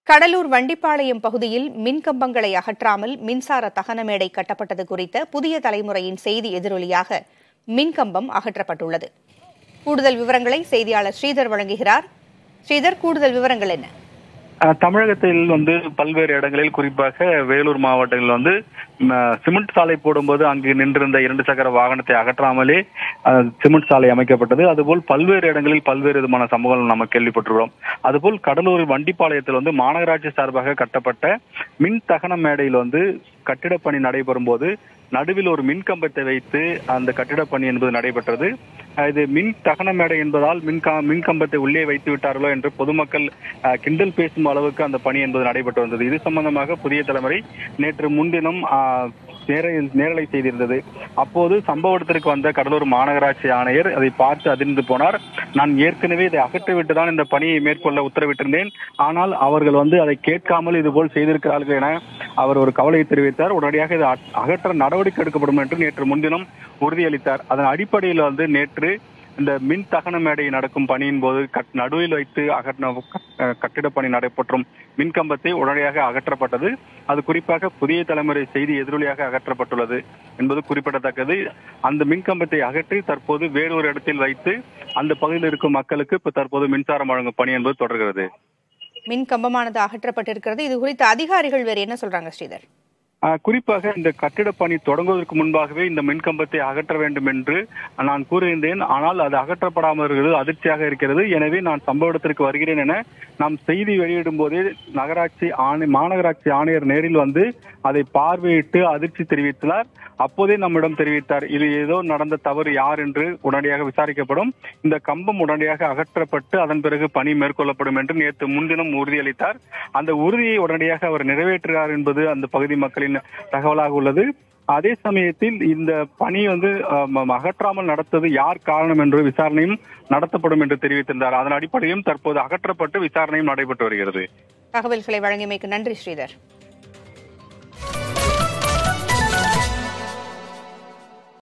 கடலூர் வண்டிப்பாளையம் பகுதியில் மின்கம்பங்களை அகற்றாமல் மின்சார தகன மேடை கட்டப்பட்டது குறித்த புதிய தலைமுறையின் செய்தி எதிரொலியாக மின்கம்பம் அகற்றப்பட்டுள்ளது கூடுதல் விவரங்களை செய்தியாளர் ஸ்ரீதர் வழங்குகிறார் ஸ்ரீதர் கூடுதல் விவரங்கள் என்ன அஹ் தமிழகத்தில் வந்து பல்வேறு இடங்களில் குறிப்பாக வேலூர் மாவட்டங்களில் வந்து ம, சிமெண்ட் சாலை போடும்போது அங்கு நின்றிருந்த இரண்டு சக்கர வாகனத்தை அகற்றாமலே அஹ், சிமெண்ட் சாலை அமைக்கப்பட்டது அதுபோல் பல்வேறு இடங்களில் பல்வேறு விதமான சம்பவங்கள் நம்ம கேள்விப்பட்டுள்ளோம் அதுபோல் கடலூர் வண்டிப்பாளையத்தில் வந்து மாநகராட்சி சார்பாக கட்டப்பட்ட மின் தகன மேடையில் வந்து கட்டிடப் பணி நடைபெறும் போது நடுவில் ஒரு மின் கம்பத்தை வைத்து அந்த கட்டிடப் பணி என்பது நடைபெற்றது அஹ் இது மின் தகன மேடை என்பதால் மின் க- மின் கம்பத்தை உள்ளே வைத்து விட்டார்களோ என்று பொதுமக்கள் அஹ், கிண்டல் பேசும் அளவுக்கு அந்த பணி என்பது நடைபெற்று வந்தது இது சம்பந்தமாக புதிய தலைமுறை நேற்று முன்தினம் அஹ், நேர- நேரலை செய்திருந்தது அப்போது சம்பவத்திற்கு வந்த கடலூர் மாநகராட்சி ஆணையர் அதை பார்த்து அதிர்ந்து போனார் நான் ஏற்கனவே இதை அகற்றிவிட்டு தான் இந்த பணியை மேற்கொள்ள உத்தரவிட்டிருந்தேன் ஆனால் அவர்கள் வந்து அதை கேட்காமல் இதுபோல் செய்திருக்கிறார்கள் என அவர் ஒரு கவலையை தெரிவித்தார் உடனடியாக இது அ- அகற்ற நடவடிக்கை எடுக்கப்படும் என்று நேற்று முன்தினம் உறுதியளித்தார் அதன் அடிப்படையில் வந்து நேற்று இந்த மின் தகன மேடை நடக்கும் பணியின் போது கட்- நடுவில் வைத்து அகற்ற க- கட்டிடப் பணி நடைபெற்றும் மின் கம்பத்தை உடனடியாக அகற்றப்பட்டது அது குறிப்பாக புதிய தலைமுறை செய்தி எதிரொலியாக அகற்றப்பட்டுள்ளது என்பது குறிப்பிடத்தக்கது அந்த மின் கம்பத்தை அகற்றி தற்போது வேறொரு இடத்தில் வைத்து அந்த பகுதியில் இருக்கும் மக்களுக்கு இப்ப தற்போது மின்சாரம் வழங்கும் பணி என்பது தொடர்கிறது மின் கம்பமானது அகற்றப்பட்டிருக்கிறது இது குறித்து அதிகாரிகள் வேறு என்ன சொல்றாங்க ஸ்ரீதர் ஆஹ் குறிப்பாக இந்த கட்டிடப் பணி தொடங்குவதற்கு முன்பாகவே இந்த மின்கம்பத்தை அகற்ற வேண்டும் என்று நான் கூறியிருந்தேன் ஆனால் அது அகற்றப்படாமல் இருக்கிறது அதிர்ச்சியாக இருக்கிறது எனவே நான் சம்பவ இடத்திற்கு வருகிறேன் என நாம் செய்தி வெளியிடும் போதே நகராட்சி ஆணை மாநகராட்சி ஆணையர் நேரில் வந்து அதை பார்வையிட்டு அதிர்ச்சி தெரிவித்தார் அப்போதே நம்மிடம் தெரிவித்தார் இது ஏதோ நடந்த தவறு யார் என்று உடனடியாக விசாரிக்கப்படும் இந்த கம்பம் உடனடியாக அகற்றப்பட்டு அதன் பிறகு பணி மேற்கொள்ளப்படும் என்று நேற்று முன்தினம் உறுதியளித்தார் அந்த உறுதியை உடனடியாக அவர் நிறைவேற்றுகிறார் என்பது அந்த பகுதி மக்களின் தகவலாக உள்ளது அதே சமயத்தில் இந்த பணி வந்து அஹ், அகற்றாமல் நடத்தது யார் காரணம் என்று விசாரணையும் நடத்தப்படும் என்று தெரிவித்திருந்தார் அதன் அடிப்படையும் தற்போது அகற்றப்பட்டு விசாரணையும் நடைபெற்று வருகிறது தகவல்களை வழங்கியமைக்கு நன்றி ஸ்ரீதர்